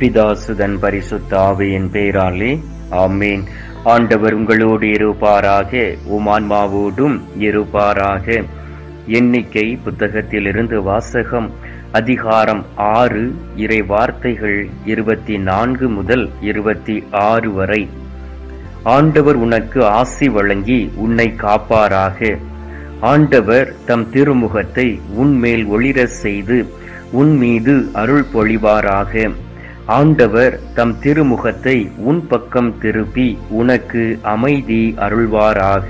பிதாசுதன் பரிசுத்த ஆவியின் பேராலே ஆமீன் ஆண்டவர் உங்களோடு இருப்பாராக உமான்மாவோடும் இருப்பாராக எண்ணிக்கை புத்தகத்திலிருந்து வாசகம் அதிகாரம் ஆறு இறை வார்த்தைகள் இருபத்தி நான்கு முதல் இருபத்தி ஆறு வரை ஆண்டவர் உனக்கு ஆசி வழங்கி உன்னை காப்பாராக ஆண்டவர் தம் திருமுகத்தை உன்மேல் ஒளிரச் செய்து உன் மீது அருள் பொழிவாராக ஆண்டவர் தம் திருமுகத்தை உன் பக்கம் திருப்பி உனக்கு அமைதி அருள்வாராக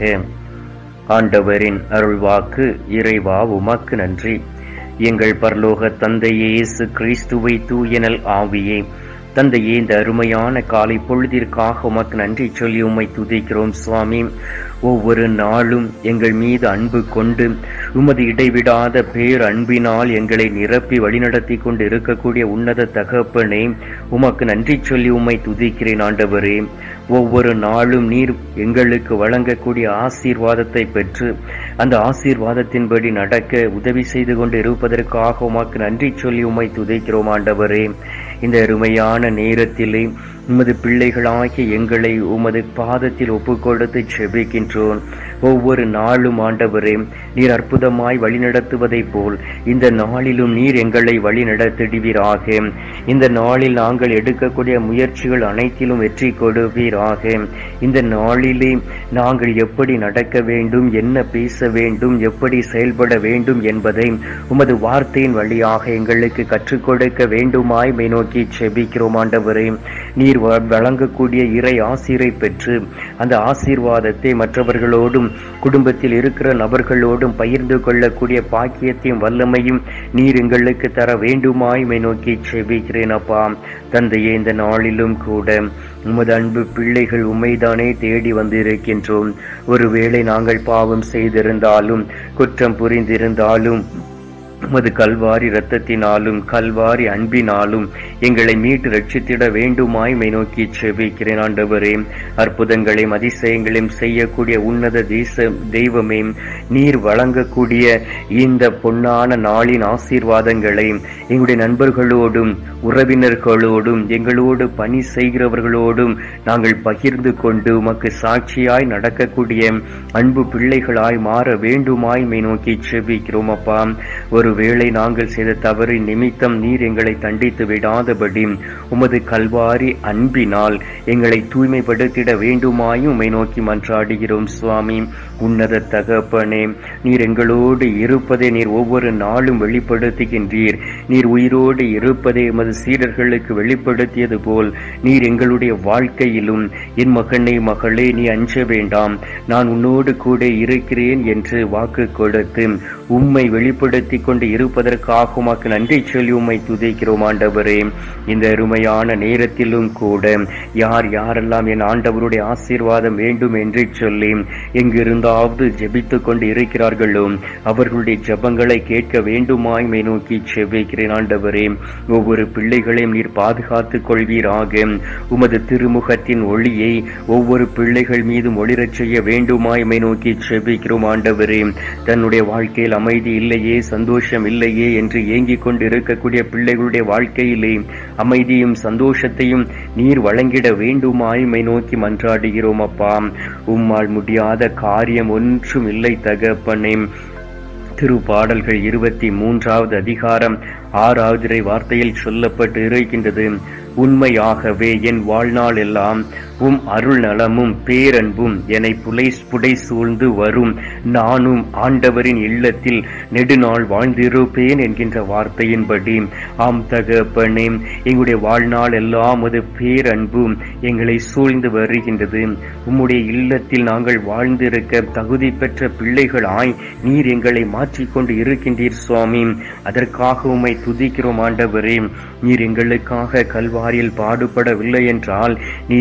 ஆண்டவரின் அருள்வாக்கு இறைவா உமக்கு நன்றி எங்கள் பரலோக தந்தையே இயேசு கிறிஸ்துவை தூயனல் ஆவியே தந்தையே இந்த அருமையான காலை பொழுதிற்காக உமக்கு நன்றி சொல்லி உம்மை துதிக்கிறோம் சுவாமி ஒவ்வொரு நாளும் எங்கள் மீது அன்பு கொண்டு உமது இடைவிடாத பேர் அன்பினால் எங்களை நிரப்பி வழிநடத்தி கொண்டு இருக்கக்கூடிய உன்னத தகப்பனே உமக்கு நன்றி சொல்லி உம்மை துதிக்கிறேன் ஆண்டவரே ஒவ்வொரு நாளும் நீர் எங்களுக்கு வழங்கக்கூடிய ஆசீர்வாதத்தை பெற்று அந்த ஆசீர்வாதத்தின்படி நடக்க உதவி செய்து கொண்டு இருப்பதற்காக உமக்கு நன்றி சொல்லி உம்மை துதிக்கிறோம் ஆண்டவரே இந்த அருமையான நேரத்திலே உமது பிள்ளைகளாகிய எங்களை உமது பாதத்தில் ஒப்புக்கொடுத்து செபிக்கின்றோம் ஒவ்வொரு நாளும் ஆண்டவரே நீர் அற்புதமாய் வழிநடத்துவதைப் போல் இந்த நாளிலும் நீர் எங்களை வழிநடத்திடுவீராக இந்த நாளில் நாங்கள் எடுக்கக்கூடிய முயற்சிகள் அனைத்திலும் வெற்றி கொடுவீராக இந்த நாளிலே நாங்கள் எப்படி நடக்க வேண்டும் என்ன பேச வேண்டும் எப்படி செயல்பட வேண்டும் என்பதை உமது வார்த்தையின் வழியாக எங்களுக்கு கற்றுக் கொடுக்க வேண்டுமாய் மை நோக்கி செபிக்கிறோம் ஆண்டவரே நீர் வழங்கக்கூடிய இறை ஆசிரை பெற்று அந்த ஆசீர்வாதத்தை மற்றவர்களோடும் குடும்பத்தில் இருக்கிற நபர்களோடும் பகிர்ந்து கொள்ளக்கூடிய பாக்கியத்தையும் வல்லமையும் நீர் எங்களுக்கு தர வேண்டுமாய் மை நோக்கி செபிக்கிறேன் அப்பா தந்தையே இந்த நாளிலும் கூட உமது அன்பு பிள்ளைகள் உண்மைதானே தேடி வந்திருக்கின்றோம் ஒருவேளை நாங்கள் பாவம் செய்திருந்தாலும் குற்றம் புரிந்திருந்தாலும் உமது கல்வாரி இரத்தத்தினாலும் கல்வாரி அன்பினாலும் எங்களை மீட்டு ரட்சித்திட வேண்டுமாய் மை நோக்கி செபிக்கிறேன் ஆண்டவரே அற்புதங்களையும் அதிசயங்களையும் செய்யக்கூடிய உன்னத தேச தெய்வமே நீர் வழங்கக்கூடிய இந்த பொன்னான நாளின் ஆசீர்வாதங்களை எங்களுடைய நண்பர்களோடும் உறவினர்களோடும் எங்களோடு பணி செய்கிறவர்களோடும் நாங்கள் பகிர்ந்து கொண்டு உமக்கு சாட்சியாய் நடக்கக்கூடிய அன்பு பிள்ளைகளாய் மாற வேண்டுமாய் மை நோக்கி செபிக்கிறோம் அப்பா ஒருவேளை நாங்கள் செய்த தவறு நிமித்தம் நீர் எங்களை தண்டித்து விடாதபடி உமது கல்வாரி அன்பினால் எங்களை தூய்மைப்படுத்திட வேண்டுமாயும் உமை நோக்கி மன்றாடுகிறோம் சுவாமி உன்னத தகப்பனே நீர் எங்களோடு இருப்பதை நீர் ஒவ்வொரு நாளும் வெளிப்படுத்துகின்றீர் நீர் உயிரோடு இருப்பதை எமது சீடர்களுக்கு வெளிப்படுத்தியது போல் நீர் எங்களுடைய வாழ்க்கையிலும் என் மகனே மகளே நீ அஞ்ச வேண்டாம் நான் உன்னோடு கூட இருக்கிறேன் என்று வாக்கு கொடுத்து உம்மை வெளிப்படுத்தி கொண்டு இருப்பதற்காக உமக்கு நன்றி சொல்லி உம்மை துதிக்கிறோம் ஆண்டவரே இந்த அருமையான நேரத்திலும் கூட யார் யாரெல்லாம் என் ஆண்டவருடைய ஆசீர்வாதம் வேண்டும் என்று சொல்லி எங்கிருந்தாவது ஜெபித்து கொண்டு இருக்கிறார்களோ அவர்களுடைய ஜபங்களை கேட்க வேண்டுமாய் மை நோக்கி செபிக்கிறேன் ஆண்டவரே ஒவ்வொரு பிள்ளைகளையும் நீர் பாதுகாத்துக் கொள்வீராக உமது திருமுகத்தின் ஒளியை ஒவ்வொரு பிள்ளைகள் மீதும் ஒளிரச் செய்ய வேண்டுமாய் மை நோக்கி செபிக்கிறோம் ஆண்டவரே தன்னுடைய வாழ்க்கையில் அமைதி இல்லையே சந்தோஷம் இல்லையே என்று ஏங்கிக் கொண்டு இருக்கக்கூடிய பிள்ளைகளுடைய வாழ்க்கையிலே அமைதியும் சந்தோஷத்தையும் நீர் வழங்கிட வேண்டுமாய் மை நோக்கி மன்றாடுகிறோம் அப்பா உம்மால் முடியாத காரியம் ஒன்றும் இல்லை தகப்பனே திருப்பாடல்கள் இருபத்தி மூன்றாவது அதிகாரம் ஆறாவது வார்த்தையில் சொல்லப்பட்டு இருக்கின்றது உண்மையாகவே என் வாழ்நாள் எல்லாம் உம் அருள் நலமும் பேரன்பும் என்னை புலை புடை சூழ்ந்து வரும் நானும் ஆண்டவரின் இல்லத்தில் நெடுநாள் வாழ்ந்திருப்பேன் என்கின்ற வார்த்தையின்படி ஆம் தகப்பனே எங்களுடைய வாழ்நாள் எல்லாம் அது பேரன்பும் எங்களை சூழ்ந்து வருகின்றது உம்முடைய இல்லத்தில் நாங்கள் வாழ்ந்திருக்க தகுதி பெற்ற பிள்ளைகளாய் நீர் எங்களை மாற்றிக்கொண்டு இருக்கின்றீர் சுவாமி அதற்காக உம்மை துதிக்கிறோம் ஆண்டவரே நீர் எங்களுக்காக கல்வாரியில் பாடுபடவில்லை என்றால் நீர் உமது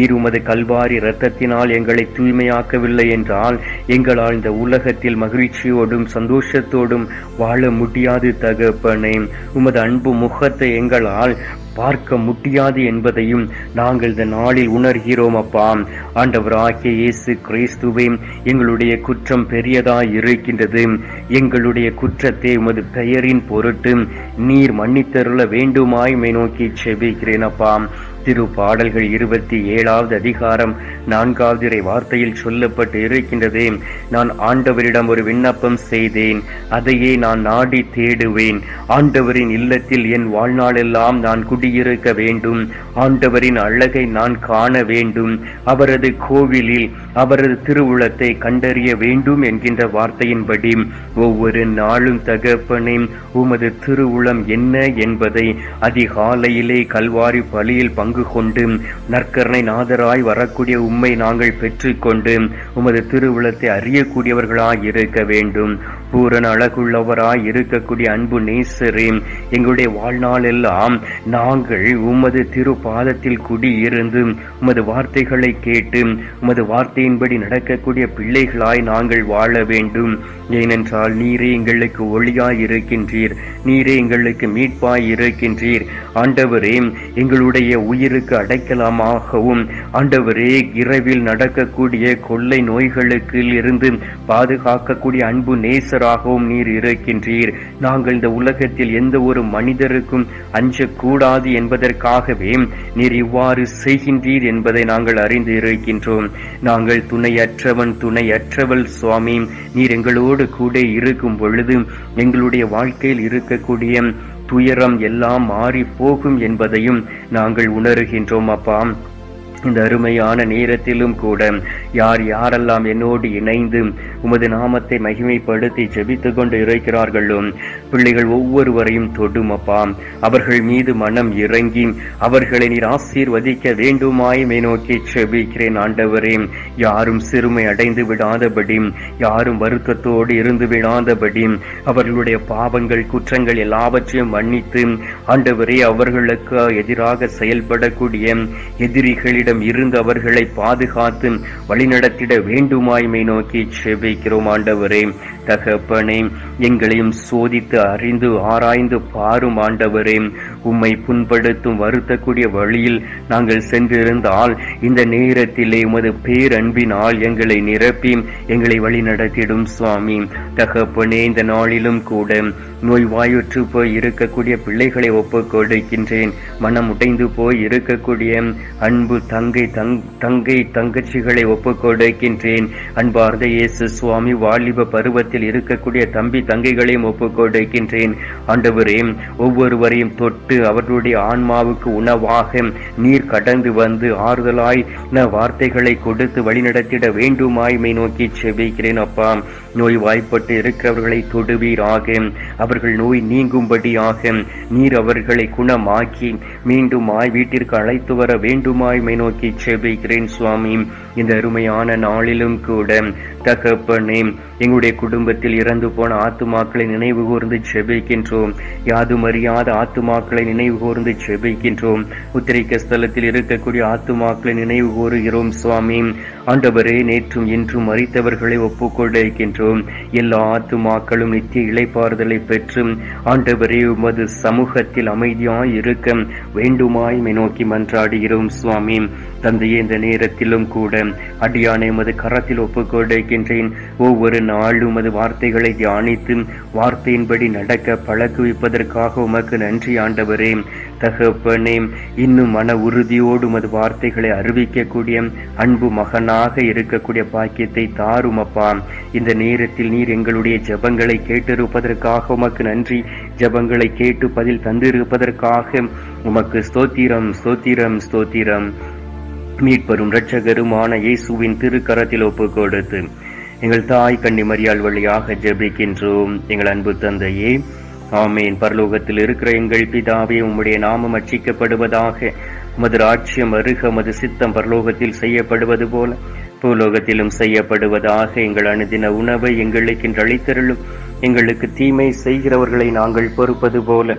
கல்வாரி இரத்தத்தினால் எங்களை தூய்மையாக்கவில்லை என்றால் எங்களால் இந்த உலகத்தில் மகிழ்ச்சியோடும் சந்தோஷத்தோடும் வாழ முடியாது தகப்பனே உமது அன்பு முகத்தை எங்களால் பார்க்க முடியாது என்பதையும் நாங்கள் இந்த நாளில் உணர்கிறோம் அப்பா ஆண்டவராகிய இயேசு கிறிஸ்துவே எங்களுடைய குற்றம் பெரியதாய் இருக்கின்றது எங்களுடைய குற்றத்தை உமது பெயரின் பொருட்டு நீர் மன்னித்தருள வேண்டுமாய் மை நோக்கி செபிக்கிறேன் அப்பா திரு பாடல்கள் இருபத்தி ஏழாவது அதிகாரம் நான்காவது இறை வார்த்தையில் சொல்லப்பட்டு இருக்கின்றதே நான் ஆண்டவரிடம் ஒரு விண்ணப்பம் செய்தேன் அதையே நான் நாடி தேடுவேன் ஆண்டவரின் இல்லத்தில் என் வாழ்நாளெல்லாம் நான் குடியிருக்க வேண்டும் ஆண்டவரின் அழகை நான் காண வேண்டும் அவரது கோவிலில் அவரது திருவுளத்தை கண்டறிய வேண்டும் என்கின்ற வார்த்தையின்படி ஒவ்வொரு நாளும் தகப்பனே உமது திருவுளம் என்ன என்பதை அதிகாலையிலே கல்வாரி பலியில் பங்கு கொண்டு நற்கரணை நாதராய் வரக்கூடிய உம்மை நாங்கள் பெற்றுக்கொண்டு உமது திருவுளத்தை அறியக்கூடியவர்களாய் இருக்க வேண்டும் பூரண அழகுள்ளவராய் இருக்கக்கூடிய அன்பு நேசரே எங்களுடைய வாழ்நாள் எல்லாம் நாங்கள் உமது திரு பாதத்தில் குடியிருந்து உமது வார்த்தைகளை கேட்டு உமது வார்த்தையின்படி நடக்கக்கூடிய பிள்ளைகளாய் நாங்கள் வாழ வேண்டும் ஏனென்றால் நீரே எங்களுக்கு ஒளியாய் இருக்கின்றீர் நீரே எங்களுக்கு மீட்பாய் இருக்கின்றீர் ஆண்டவரே எங்களுடைய உயிருக்கு அடைக்கலமாகவும் ஆண்டவரே இரவில் நடக்கக்கூடிய கொள்ளை நோய்களுக்கு இருந்து பாதுகாக்கக்கூடிய அன்பு நேசராகவும் நீர் இருக்கின்றீர் நாங்கள் இந்த உலகத்தில் எந்த ஒரு மனிதருக்கும் அஞ்சக்கூடாது என்பதற்காகவே நீர் இவ்வாறு செய்கின்றீர் என்பதை நாங்கள் அறிந்து இருக்கின்றோம் நாங்கள் துணையற்றவன் துணையற்றவள் சுவாமி நீர் எங்களோடு கூட இருக்கும் பொழுது எங்களுடைய வாழ்க்கையில் இருக்கக்கூடிய துயரம் எல்லாம் மாறி போகும் என்பதையும் நாங்கள் உணர்கின்றோம் அப்பா இந்த அருமையான நேரத்திலும் கூட யார் யாரெல்லாம் என்னோடு இணைந்து உமது நாமத்தை மகிமைப்படுத்தி ஜெபித்துக் கொண்டு இருக்கிறார்களோ பிள்ளைகள் ஒவ்வொருவரையும் தொடும் அப்பா அவர்கள் மீது மனம் இறங்கி அவர்களை நீர் ஆசீர்வதிக்க வேண்டுமாய் நோக்கி செபிக்கிறேன் ஆண்டவரே யாரும் சிறுமை அடைந்து விடாதபடி யாரும் வருத்தத்தோடு இருந்து விடாதபடி அவர்களுடைய பாவங்கள் குற்றங்கள் எல்லாவற்றையும் மன்னித்து ஆண்டவரே அவர்களுக்கு எதிராக செயல்படக்கூடிய எதிரிகளிடம் இருந்து அவர்களை பாதுகாத்து வழிநடத்திட வேண்டுமாய்மை நோக்கி செபிக்கிறோம் ஆண்டவரே தகப்பனே எங்களையும் சோதித்து அறிந்து ஆராய்ந்து பாரும் ஆண்டவரே உம்மை புண்படுத்தும் வருத்தக்கூடிய வழியில் நாங்கள் சென்றிருந்தால் இந்த நேரத்திலே உமது பேரன்பினால் எங்களை நிரப்பி எங்களை வழி நடத்திடும் சுவாமி தகப்பனே இந்த நாளிலும் கூட நோய்வாயுற்று போய் இருக்கக்கூடிய பிள்ளைகளை ஒப்புக் கொடுக்கின்றேன் மனம் உடைந்து போய் இருக்கக்கூடிய அன்பு தங்கை தங் தங்கை தங்கச்சிகளை ஒப்புக் கொடுக்கின்றேன் அன்பார்ந்த இயேசு சுவாமி வாலிப பருவத்தில் இருக்கக்கூடிய தம்பி தங்கைகளையும் ஒப்புக் கொடுக்கின்றேன் ஆண்டவரே ஒவ்வொருவரையும் தொட்டு அவர்களுடைய ஆன்மாவுக்கு உணவாக நீர் கடந்து வந்து ஆறுதலாய் ந வார்த்தைகளை கொடுத்து வழிநடத்திட வேண்டுமாய் மை நோக்கி செபிக்கிறேன் அப்பா நோய் வாய்ப்பட்டு இருக்கிறவர்களை தொடுவீராக அவர்கள் நோய் நீங்கும்படியாக நீர் அவர்களை குணமாக்கி மீண்டுமாய் வீட்டிற்கு அழைத்து வர வேண்டுமாய் மை நோக்கி செபிக்கிறேன் சுவாமி இந்த அருமையான நாளிலும் கூட தகப்பனே எங்களுடைய குடும்பத்தில் இறந்து போன ஆத்துமாக்களை நினைவு கூர்ந்து செபிக்கின்றோம் யாதும் அறியாத ஆத்துமாக்களை நினைவு கூர்ந்து செபிக்கின்றோம் உத்திரிக்க ஸ்தலத்தில் இருக்கக்கூடிய ஆத்துமாக்களை நினைவு கூறுகிறோம் சுவாமி ஆண்டவரே நேற்றும் இன்றும் மறித்தவர்களை ஒப்புக்கொண்டிருக்கின்றோம் எல்லா ஆத்துமாக்களும் நித்திய இளைப்பாறுதலை பெற்று ஆண்டவரே உமது சமூகத்தில் அமைதியாய் இருக்க வேண்டுமாய் நோக்கி மன்றாடுகிறோம் சுவாமி தந்தையே இந்த நேரத்திலும் கூட அடியானை உமது கரத்தில் ஒப்புக்கொண்டிருக்கின்றேன் ஒவ்வொரு நாளும் உமது வார்த்தைகளை தியானித்து வார்த்தையின்படி நடக்க பழக்குவிப்பதற்காக உமக்கு நன்றி ஆண்டவரே தகப்பனே இன்னும் மன உறுதியோடு உமது வார்த்தைகளை அறிவிக்கக்கூடிய அன்பு மகனாக இருக்கக்கூடிய பாக்கியத்தை தாரும் அப்பா இந்த நேரத்தில் நீர் எங்களுடைய ஜெபங்களை கேட்டிருப்பதற்காக உமக்கு நன்றி ஜெபங்களை கேட்டு பதில் தந்திருப்பதற்காக உமக்கு ஸ்தோத்திரம் ஸ்தோத்திரம் ஸ்தோத்திரம் மீட்பரும் இரட்சகருமான இயேசுவின் திருக்கரத்தில் ஒப்புக் கொடுத்து எங்கள் தாய் கன்னி மரியாள் வழியாக ஜெபிக்கின்றோம் எங்கள் அன்பு தந்தையே ஆமேன் பரலோகத்தில் இருக்கிற எங்கள் பிதாவே உம்முடைய நாமம் அச்சிக்கப்படுவதாக உமது ராட்சியம் அருக மது சித்தம் பரலோகத்தில் செய்யப்படுவது போல பூலோகத்திலும் செய்யப்படுவதாக எங்கள் அனுதின உணவை எங்களுக்கு அளித்தருளும் எங்களுக்கு தீமை செய்கிறவர்களை நாங்கள் பொறுப்பது போல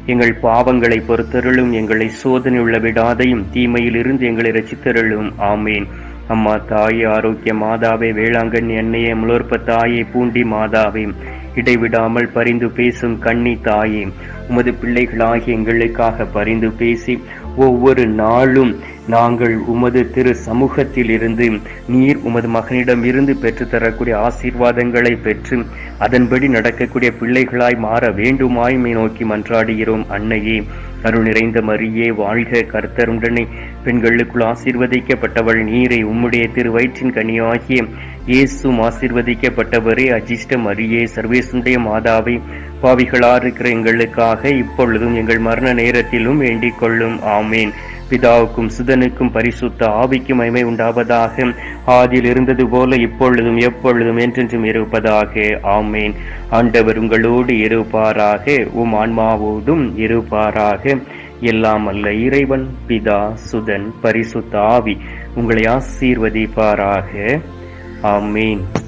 எங்கள் பாவங்களை பொறுத்தருளும் எங்களை சோதனை உள்ள விடாதையும் தீமையில் இருந்து எங்களை ரசித்தருளும் ஆமேன் அம்மா தாயே ஆரோக்கிய மாதாவே வேளாங்கண்ணி அன்னையே முலோற்ப தாயே பூண்டி மாதாவே இடைவிடாமல் பரிந்து பேசும் கண்ணி தாயே உமது பிள்ளைகளாகிய எங்களுக்காக பரிந்து பேசி ஒவ்வொரு நாளும் நாங்கள் உமது திரு சமூகத்தில் இருந்து நீர் உமது மகனிடம் இருந்து பெற்று தரக்கூடிய ஆசீர்வாதங்களை பெற்று அதன்படி நடக்கக்கூடிய பிள்ளைகளாய் மாற வேண்டுமாய் மே நோக்கி மன்றாடுகிறோம் அன்னையே அருள் நிறைந்த மரியே வாழ்க கர்த்தருடனே பெண்களுக்குள் ஆசீர்வதிக்கப்பட்டவள் நீரை உம்முடைய திரு வயிற்றின் கனியாகிய இயேசும் ஆசீர்வதிக்கப்பட்டவரே அஜிஷ்ட மரியே சர்வேசுடைய மாதாவை பாவிகளா இருக்கிற எங்களுக்காக இப்பொழுதும் எங்கள் மரண நேரத்திலும் வேண்டிக் கொள்ளும் ஆமேன் பிதாவுக்கும் சுதனுக்கும் பரிசுத்த ஆவிக்கும் மகிமை உண்டாவதாக ஆதியில் இருந்தது போல இப்பொழுதும் எப்பொழுதும் என்றென்றும் இருப்பதாக ஆமேன் ஆண்டவர் உங்களோடு இருப்பாராக உம் ஆன்மாவோடும் இருப்பாராக எல்லாம் அல்ல இறைவன் பிதா சுதன் பரிசுத்த ஆவி உங்களை ஆசீர்வதிப்பாராக ஆமேன்